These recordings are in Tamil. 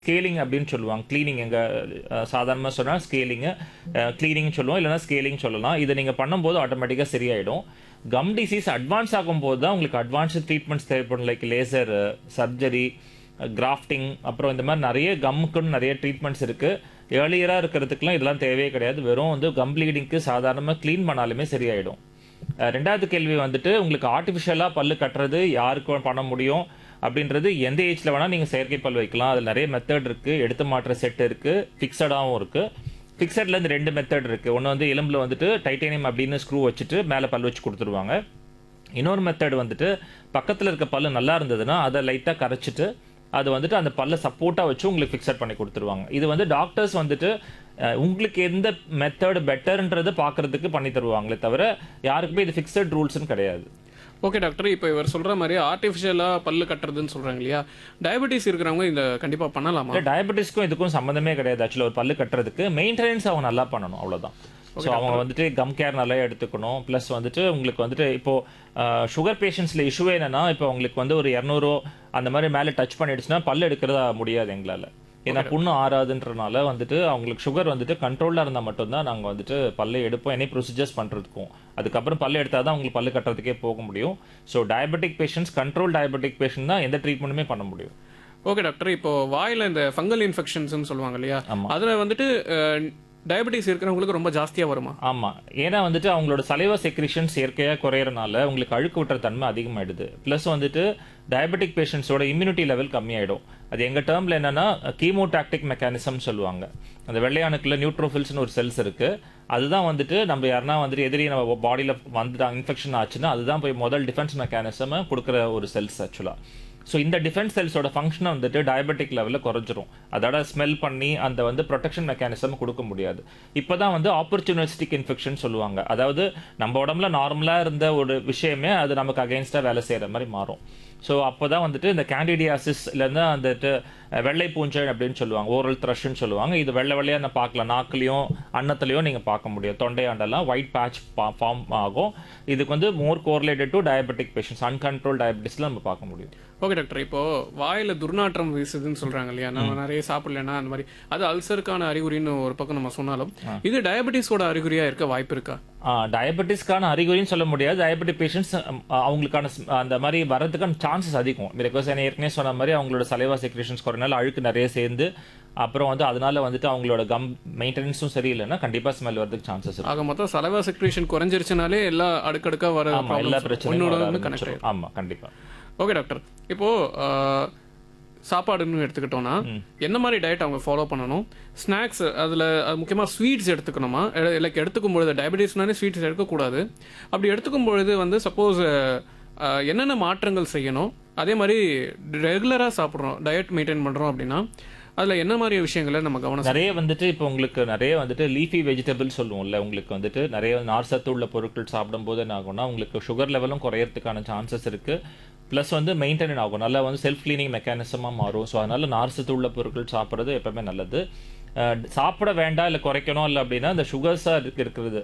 ஸ்கேலிங் அப்படின்னு சொல்லுவாங்க க்ளீனிங் எங்கள் சாதாரணமாக சொன்னால் ஸ்கேலிங்கு க்ளீனிங் சொல்லுவோம் இல்லைனா ஸ்கேலிங் சொல்லலாம் இதை நீங்கள் பண்ணும்போது ஆட்டோமேட்டிக்காக சரியாயிடும் கம் டிசீஸ் அட்வான்ஸ் ஆகும்போது தான் உங்களுக்கு அட்வான்ஸ்டு ட்ரீட்மெண்ட்ஸ் தேவைப்படும் லைக் லேசர் சர்ஜரி கிராஃப்டிங் அப்புறம் இந்த மாதிரி நிறைய கம்முக்குன்னு நிறைய ட்ரீட்மெண்ட்ஸ் இருக்குது ஏர்லியராக இருக்கிறதுக்குலாம் இதெல்லாம் தேவையே கிடையாது வெறும் வந்து கம் ப்ளீடிங்க்கு சாதாரணமாக க்ளீன் பண்ணாலுமே சரியாயிடும் அஹ் ரெண்டாவது கேள்வி வந்துட்டு உங்களுக்கு ஆர்டிஃபிஷியலாக பல்லு கட்டுறது யாருக்கு பண்ண முடியும் அப்படின்றது எந்த ஏஜ்ல வேணால் நீங்கள் செயற்கை பல் வைக்கலாம் அதில் நிறைய மெத்தட் இருக்குது எடுத்து மாற்ற செட் இருக்குது ஃபிக்ஸடாகவும் இருக்குது ஃபிக்ஸடில் இந்த ரெண்டு மெத்தட் இருக்குது ஒன்று வந்து எலும்பில் வந்துட்டு டைட்டேனியம் அப்படின்னு ஸ்க்ரூ வச்சுட்டு மேலே பல் வச்சு கொடுத்துருவாங்க இன்னொரு மெத்தட் வந்துட்டு பக்கத்தில் இருக்க பல்லு நல்லா இருந்ததுன்னா அதை லைட்டாக கரைச்சிட்டு அது வந்துட்டு அந்த பல்ல சப்போர்ட்டாக வச்சு உங்களுக்கு ஃபிக்ஸட் பண்ணி கொடுத்துருவாங்க இது வந்து டாக்டர்ஸ் வந்துட்டு அஹ், உங்களுக்கு எந்த மெத்தட் பெட்டர்ன்றதை பார்க்கறதுக்கு பண்ணி தருவாங்களே தவிர யாருக்குமே இது ஃபிக்ஸட் ரூல்ஸ்னு கிடையாது ஓகே டாக்டர் இப்போ இவர் சொல்ற மாதிரி ஆர்டிஃபிஷியலாக பல்லு கட்டுறதுன்னு சொல்றாங்க இல்லையா டயபெட்டிஸ் இருக்கிறவங்க இந்த கண்டிப்பா பண்ணலாமா இல்லை டயபெட்டிஸ்க்கும் இதுக்கும் சம்மந்தமே கிடையாது ஆக்சுவலாக ஒரு பல்லு கட்டுறதுக்கு மெயின்டெனன்ஸ் அவங்க நல்லா பண்ணணும் அவ்வளவுதான் ஸோ அவங்க வந்துட்டு கம் கேர் நல்லா எடுத்துக்கணும் ப்ளஸ் வந்துட்டு உங்களுக்கு வந்துட்டு இப்போ சுகர் பேஷண்ட்ஸில் இஷ்யூ என்னன்னா இப்போ உங்களுக்கு வந்து ஒரு இரநூறு அந்த மாதிரி மேலே டச் பண்ணிடுச்சுன்னா பல்லு எடுக்கிறதா முடியாது எங்களால் ஏன்னா புண்ணு ஆறாதுன்றனால வந்துட்டு அவங்களுக்கு சுகர் வந்துட்டு கண்ட்ரோலாக இருந்தால் மட்டும்தான் நாங்கள் வந்துட்டு பல்லை எடுப்போம் எனி ப்ரொசீஜர்ஸ் பண்ணுறதுக்கும் அதுக்கப்புறம் பல்லு எடுத்தால் தான் உங்களுக்கு பல்லு கட்டுறதுக்கே போக முடியும் so diabetic patients control diabetic patient தான் எந்த ட்ரீட்மெண்ட்டுமே பண்ண முடியும் ஓகே டாக்டர் இப்போ வாயில இந்த ஃபங்கல் இன்ஃபெக்ஷன்ஸ்னு சொல்லுவாங்க இல்லையா ஆமா. அதுல வந்துட்டு டயபெட்டிஸ் இருக்கிறவங்களுக்கு ரொம்ப ஜாஸ்தியா வருமா ஆமாம் ஏன்னா வந்துட்டு அவங்களோட சலைவா செக்ரிஷன்ஸ் இயற்கையாக குறையறனால உங்களுக்கு அழுக்கு விட்டுற தன்மை அதிகமாயிடுது ப்ளஸ் வந்துட்டு டயபெட்டிக் பேஷண்ட்ஸோட இம்யூனிட்டி லெவல் கம்மியாயிடும் அது எங்கள் டேர்மில் என்னன்னா கீமோடாக்டிக் மெக்கானிசம் சொல்லுவாங்க அந்த வெள்ளையானுக்குள்ள நியூட்ரோஃபில்ஸ்னு ஒரு செல்ஸ் இருக்கு அதுதான் வந்துட்டு நம்ம யாருன்னா வந்துட்டு எதிரி நம்ம பாடியில் வந்துட்டாங்க இன்ஃபெக்ஷன் ஆச்சுன்னா அதுதான் போய் முதல் டிஃபென்ஸ் மெக்கானிசம் கொடுக்குற ஒரு செல்ஸ் ஆக்சுவலாக ஸோ இந்த டிஃபென்ஸ் செல்ஸோட ஃபங்க்ஷனை வந்துட்டு டயபெட்டிக் லெவலில் குறைஞ்சிரும் அதோட ஸ்மெல் பண்ணி அந்த வந்து ப்ரொடெக்ஷன் மெக்கானிசம் கொடுக்க முடியாது இப்போ தான் வந்து ஆப்பர்ச்சுனிஸ்டிக் இன்ஃபெக்ஷன் சொல்லுவாங்க அதாவது நம்ம உடம்புல நார்மலாக இருந்த ஒரு விஷயமே அது நமக்கு அகைன்ஸ்டாக வேலை செய்கிற மாதிரி மாறும் ஸோ அப்போ தான் வந்துட்டு இந்த கேண்டிடியாசிஸ் இல்லைன்னா வந்துட்டு அஹ், வெள்ளை பூஞ்சை அப்படின்னு சொல்லுவாங்க ஓரல் த்ரஷ்ன்னு சொல்லுவாங்க இது வெள்ளை வெள்ளையாக நான் பார்க்கலாம் நாக்குலையும் அன்னத்துலையும் நீங்கள் பார்க்க முடியும் தொண்டையாண்டெல்லாம் ஒயிட் பேட்ச் ஃபார்ம் ஆகும் இதுக்கு வந்து more correlated to diabetic patients uncontrol டயபெட்டிஸில் நம்ம பார்க்க முடியும் ஓகே டாக்டர் இப்போ வாயில துர்நாற்றம் வீசுதுன்னு சொல்றாங்க இல்லையா நம்ம நிறைய சாப்பிடலன்னா அந்த மாதிரி அது அல்சருக்கான அறிகுறின்னு ஒரு பக்கம் நம்ம சொன்னாலும் இது டயபெட்டிஸோட அறிகுறியா இருக்க வாய்ப்பு இருக்கா டயபெட்டிஸ்க்கான அறிகுறின்னு சொல்ல முடியாது டயபெட்டிக் பேஷண்ட்ஸ் அவங்களுக்கான ஸ்- அந்த மாதிரி வரதுக்கான சான்சஸ் அதிகம் பிகாஸ் என்ன ஏற்கனவே சொன்ன மாதிரி அவங்களோட சலைவா செக்ரேஷன்ஸ் குறைனால அழுக்கு நிறைய சேர்ந்து அப்புறம் வந்து அதனால வந்துட்டு அவங்களோட கம் மெயின்டெனன்ஸும் சரியில்லைன்னா கண்டிப்பாக ஸ்மெல் வரதுக்கு சான்சஸ் இருக்கும் ஆக மொத்தம் சலவா செக்ரேஷன் குறைஞ்சிருச்சுனாலே எல்லா அடுக்கடுக்கா வர ஆமா எல்லா problems பிரச்சனையும் ஒன்னோட வர ஒன்று கனெக்ட் ஆரம்பிச்சிரும். ஆமா கண்டிப்பா ஓகே டாக்டர் இப்போ ஆஹ், சாப்பாடுன்னு எடுத்துக்கிட்டோம்னா என்ன மாதிரி டயட் அவங்க ஃபாலோ பண்ணணும் ஸ்நாக்ஸ் அதில் முக்கியமாக ஸ்வீட்ஸ் எடுத்துக்கணுமா லைக் எடுத்துக்கும் பொழுது டயபெட்டிஸ்னாலே ஸ்வீட்ஸ் எடுக்கக்கூடாது அப்படி எடுத்துக்கும் பொழுது வந்து சப்போஸ் என்னென்ன மாற்றங்கள் செய்யணும் அதே மாதிரி ரெகுலராக சாப்பிட்றோம் டயட் மெயின்டைன் பண்ணுறோம் அப்படின்னா அதில் என்ன மாதிரி விஷயங்களை நம்ம கவனம் நிறைய வந்துட்டு இப்போ உங்களுக்கு நிறைய வந்துட்டு லீஃபி வெஜிடபிள் சொல்லுவோம்ல உங்களுக்கு வந்துட்டு நிறைய நார் சத்து உள்ள பொருட்கள் சாப்பிடும்போது என்ன ஆகும்னா உங்களுக்கு சுகர் லெவலும் குறையறதுக்கான சான்சஸ் இருக்கு ப்ளஸ் வந்து மெயின்டைன் ஆகும் நல்லா வந்து செல்ஃப் கிளீனிங் மெக்கானிசமாக மாறும் ஸோ அதனால நார் சத்து உள்ள பொருட்கள் சாப்பிட்றது எப்பவுமே நல்லது அஹ் சாப்பிட வேண்டாம் இல்லை குறைக்கணும் இல்லை அப்படின்னா இந்த சுகர்ஸாக இருக்கு இருக்கிறது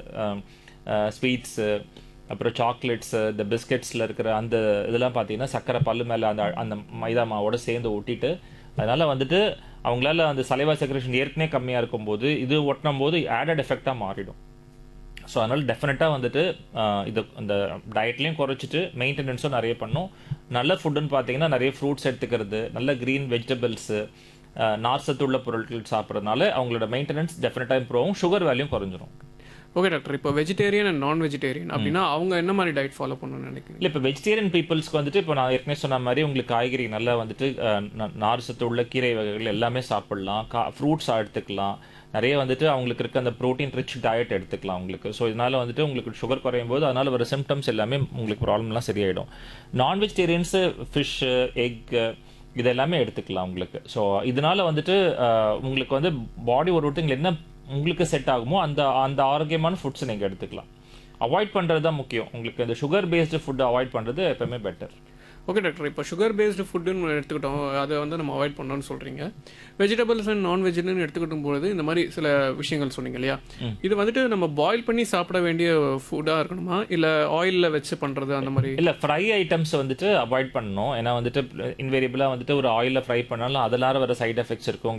ஸ்வீட்ஸு அப்புறம் சாக்லேட்ஸு இந்த பிஸ்கெட்ஸில் இருக்கிற அந்த இதெல்லாம் பார்த்தீங்கன்னா சக்கரை பல்லு மேலே அந்த அந்த மைதா மாவோட சேர்ந்து ஒட்டிட்டு அதனால வந்துட்டு அவங்களால அந்த சலைவா செக்ரேஷன் ஏற்கனவே கம்மியாக இருக்கும்போது இது ஒட்டினும் போது ஆடட் எஃபெக்டாக மாறிடும் ஸோ அதனால் டெஃபினட்டாக வந்துட்டு ஆஹ், இது அந்த டயட்லேயும் குறைச்சிட்டு மெயின்டெனன்ஸும் நிறைய பண்ணும் நல்ல ஃபுட்டுன்னு பார்த்தீங்கன்னா நிறைய ஃப்ரூட்ஸ் எடுத்துக்கிறது நல்ல க்ரீன் வெஜிடபிள்ஸு நார் சத்துள்ள பொருட்கள் சாப்பிட்றதுனால அவங்களோட மெயின்டெனன்ஸ் டெஃபினட்டாக இம்ப்ரூவ் ஆகும் சுகர் வேல்யூம் குறைஞ்சிரும் ஓகே டாக்டர் இப்போ வெஜிடேரியன் அண்ட் நான் வெஜிடேரியன் அப்படின்னா அவங்க என்ன மாதிரி டயட் ஃபாலோ பண்ணணும்னு நினைக்கிறீங்க இல்லை இப்போ வெஜிடேரியன் பீப்புள்ஸ்க்கு வந்துட்டு இப்போ நான் ஏற்கனவே சொன்ன மாதிரி உங்களுக்கு காய்கறி நல்லா வந்துட்டு அஹ், ந- நார் சத்து உள்ள கீரை வகைகள் எல்லாமே சாப்பிடலாம் கா ஃப்ரூட்ஸ் எடுத்துக்கலாம் நிறைய வந்துட்டு அவங்களுக்கு இருக்க அந்த ப்ரோட்டீன் ரிச் டயட் எடுத்துக்கலாம் உங்களுக்கு ஸோ இதனால வந்துட்டு உங்களுக்கு சுகர் குறையும் போது அதனால வர சிம்டம்ஸ் எல்லாமே உங்களுக்கு ப்ராப்ளம்லாம் சரியாயிடும் நான் வெஜிடேரியன்ஸு ஃபிஷ்ஷு எக் இது எல்லாமே எடுத்துக்கலாம் உங்களுக்கு ஸோ இதனால வந்துட்டு அஹ், உங்களுக்கு வந்து பாடி ஒரு ஒருத்தங்க என்ன உங்களுக்கு செட் ஆகுமோ அந்த அந்த ஆரோக்கியமான ஃபுட்ஸ் நீங்கள் எடுத்துக்கலாம் அவாய்ட் பண்ணுறது தான் முக்கியம் உங்களுக்கு இந்த சுகர் பேஸ்டு ஃபுட் அவாய்ட் பண்ணுறது எப்பவுமே பெட்டர் ஓகே டாக்டர் இப்போ சுகர் பேஸ்டு ஃபுட்டுன்னு எடுத்துக்கிட்டோம் அதை வந்து நம்ம அவாய்ட் பண்ணணும்னு சொல்கிறீங்க வெஜிடபிள்ஸ் அண்ட் நான் வெஜ்னு எடுத்துக்கிட்டும் பொழுது இந்த மாதிரி சில விஷயங்கள் சொன்னீங்க இல்லையா இது வந்துட்டு நம்ம பாயில் பண்ணி சாப்பிட வேண்டிய ஃபுட்டாக இருக்கணுமா இல்லை ஆயிலில் வச்சு பண்ணுறது அந்த மாதிரி இல்ல ஃப்ரை ஐட்டம்ஸ் வந்துட்டு அவாய்ட் பண்ணணும் ஏன்னா வந்துட்டு இன்வேரியபிளா வந்துட்டு ஒரு ஆயில்ல ஃப்ரை பண்ணாலும் அதனால வர சைடு எஃபெக்ட்ஸ் இருக்கும்